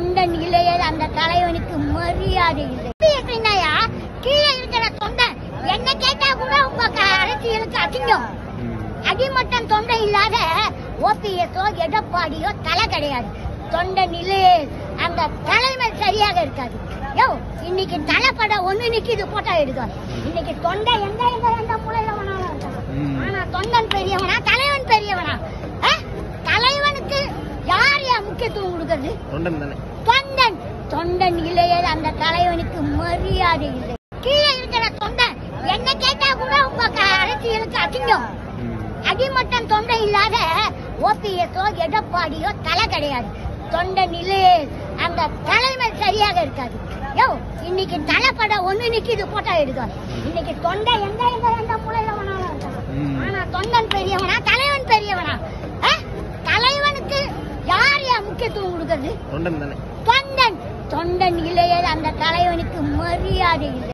தொண்டன் இல்லையே அந்த தலைவனுக்கு மரியாதை இல்லை இது எப்படின்னாயா கீழே இருக்கிற தொண்டன் என்ன கேட்டா கூட உங்க க- அரசியலுக்கு அசிங்கம் அடிமட்டம் தொண்டை இல்லாத ஓபிஎஸ்ஓ எடப்பாடியோ தலை கிடையாது தொண்டை நிலையே அந்த தலைமை சரியாக இருக்காது யோ இன்னைக்கு தலைப்படம் ஒண்ணு நிக்குது போட்டோ எடுக்கும் இன்னைக்கு தொண்டை எந்த எந்த எந்த மூலையில வேணாலும் இருக்கலாம் ம். ஆனா தொண்டன் பெரியவனா தலைவன் பெரியவனா ஆ? தலைவனுக்கு யார் யா முக்கியத்துவம் கொடுக்கறது தொண்டன் தானே தொண்டன் தொண்டன் இல்லையே அந்த தலைவனுக்கு மரியாதை இல்லை கீழே இருக்கிற தொண்டன் என்ன கேட்டா கூட உங்க க- அரசியலுக்கு அசிங்கம் அடிமட்டம் தொண்டை இல்லாத ஓபிஎஸ்ஓ எடப்பாடியோ தலை கிடையாது தொண்டை நிலையே அந்த தலைமை சரியாக இருக்காது யோ இன்னைக்கு தலைப்படம் ஒண்ணு நிக்குது போட்டோ எடுக்கும் இன்னைக்கு தொண்டை எந்த எந்த எந்த மூலையில வேணாலும் இருக்கலாம் ம். ஆனா தொண்டன் பெரியவனா தலைவன் பெரியவனா ஆ? தலைவனுக்கு யார் யா முக்கியத்துவம் கொடுக்கறது தொண்டன் தானே தொண்டன் தொண்டன் இல்லையே அந்த தலைவனுக்கு மரியாதை இல்லை